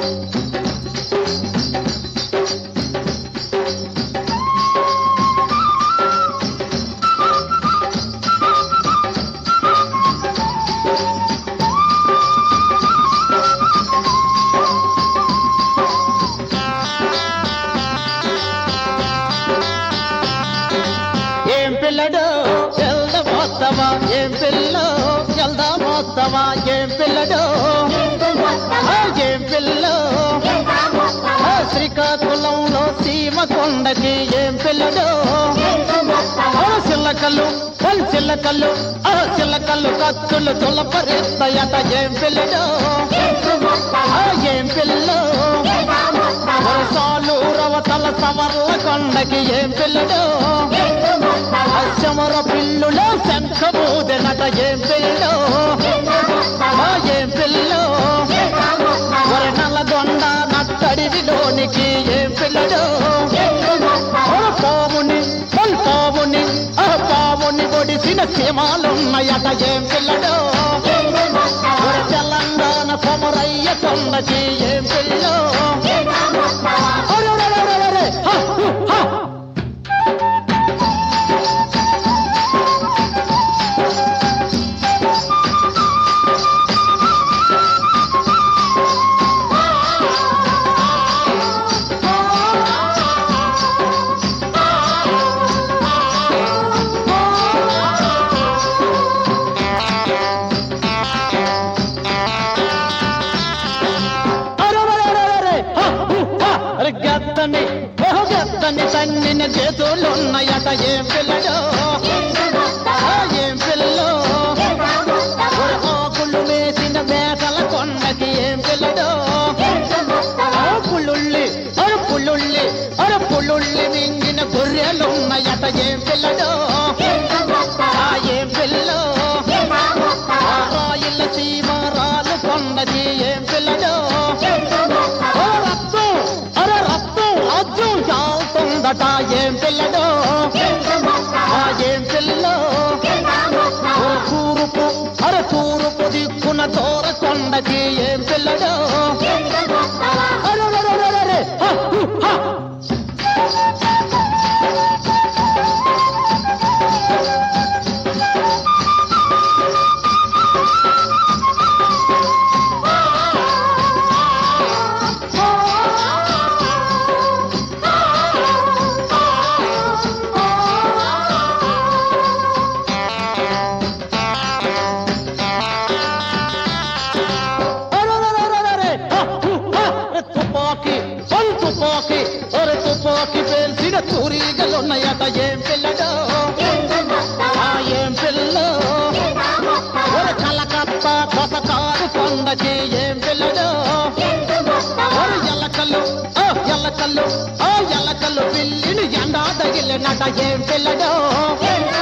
ఏం పిల్లడు ఎల్ద మొత్తమా ఏం పిల్లో ఎల్ద మొత్తమా ఏం పిల్లడు ఆ, ఏం పిల్లో ఆ, శ్రీకాకుళంలో సీమ కొండకి ఏం పిల్లడు ఆ, చిల్లకల్లు పల్ చిల్లకల్లు ఆ చిల్లకల్లు కత్తులు తులపరిస్తాయట ఏం పిల్లడు ఆ, ఏం పిల్లో వరసాలు రవతల సవర్ల కొండకి ఏం పిల్లడు అచ్చమర పిల్లులో శంఖమూదెనట ఏం పిల్లో ఆ, ఏం పిల్లో ఒరి నల్లగొండ నట్టడిలోనికి ఏం పిల్లడు ఒర పాముని ఒల్ పాముని ఆ పాముని ఒడిసిన సీమాలున్నాయట ఏం పిల్లడు ఒరి తెలంగాణ కొమరయ్య కొండకి ఏం పిల్లో ఒరే, ఒరే, ఒరే, ఒరే, ఒరే, హ, హు, హ. అరెరెరెరెరె! హ! హు! హ! అరె గెత్తని ఓహో గెత్తని తన్నిన చేతులున్నాయట ఏం పిల్లడు ఆ, ఏం పిల్లలో ఒరే ఆకులు వేసిన మేకల కొండకి ఏం పిల్లడు ఆ, పుల్లుళ్ళి అరే పుల్లుళ్ళి అరే పుల్లుళ్ళి మింగిన గొర్రెలున్నాయట ఏం పిల్లడు ఆ, ఏం పిల్లలో ఆ రాయిల సీమారాలు కొండది ఏం పిల్లడు ఓ రక్తం అరే రక్తం అజ్జం చాలుతుందట ఏం పిల్లడు ఆ ఏం పిల్లలో ఓ తూరుపు అరే తూరుపు దిక్కున దూర కొండకి ఏం పిల్లడు అరెరెరెరెరె! హ! హు! హ! అరెరెరెరెరె! హ! హు! హ! అరె తుపాకి ఒల్ తుపాకి ఒరే తుపాకి పేల్చిన తూరీగలున్నాయట ఏం పిల్లడు ఆ ఏం పిల్లో ఒరే కలకత్త కొసకారు కొండకి ఏం పిల్లడు ఒరే ఎల్లకల్లు ఆ ఎల్లకల్లు ఆ ఎల్లకల్లు పిల్లిని ఎండా తగిలినట ఏం పిల్లడు